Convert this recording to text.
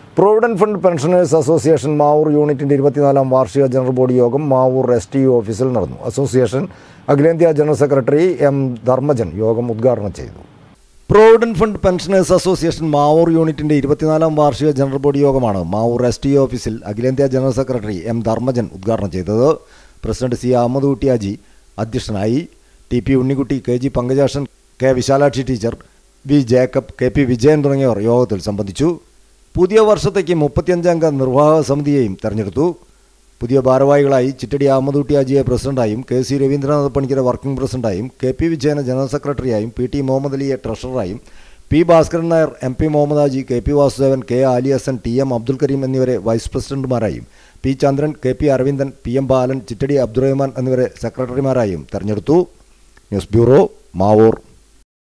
provident fund pensioners association Mavoor യൂണിറ്റിന്റെ ഇരുപത്തിനാലാം വാർഷിക ജനറൽ ബോഡി യോഗം മാവൂർ എസ് ടി ഓഫീസിൽ നടന്നു അസോസിയേഷൻ അഖിലേന്ത്യാ ജനറൽ സെക്രട്ടറി എം ധർമ്മജൻ യോഗം ഉദ്ഘാടനം ചെയ്തു provident fund pensioners association Mavoor യൂണിറ്റിന്റെ ഇരുപത്തിനാലാം വാർഷിക ജനറൽ ബോഡി യോഗമാണ് മാവൂർ എസ് ടി ഓഫീസിൽ അഖിലേന്ത്യാ ജനറൽ സെക്രട്ടറി എം ധർമ്മജൻ ഉദ്ഘാടനം ചെയ്തത് പ്രസിഡന്റ് സി അഹമ്മദ് കുട്ടിയാജി അധ്യക്ഷനായി T P Unnikutty K G Pankajashan K Vishalakshi teacher V Jacob K P Vijayan തുടങ്ങിയവർ യോഗത്തിൽ സംബന്ധിച്ചു പുതിയ വർഷത്തേക്ക് മുപ്പത്തിയഞ്ചംഗ നിർവാഹക സമിതിയെയും തെരഞ്ഞെടുത്തു പുതിയ ഭാരവാഹികളായി ചിറ്റടി അഹമ്മദ് കുട്ടിയാജിയെ പ്രസിഡന്റായും കെ സി രവീന്ദ്രനാഥ് പണിക്കരെ വർക്കിംഗ് പ്രസിഡന്റായും കെ പി വിജയനെ ജനറൽ സെക്രട്ടറിയായും പി ടി മുഹമ്മദ് അലിയെ ട്രഷററായും P Bhaskaran Nair M P Muhammad Haji K P Vasudevan K Ali Hasan T M Abdul Kareem എന്നിവരെ വൈസ് പ്രസിഡന്റുമാരായും P Chandran K P Aravindan P M Balan Chittadi Abdurahman എന്നിവരെ സെക്രട്ടറിമാരായും തെരഞ്ഞെടുത്തു ന്യൂസ് ബ്യൂറോ മാവൂർ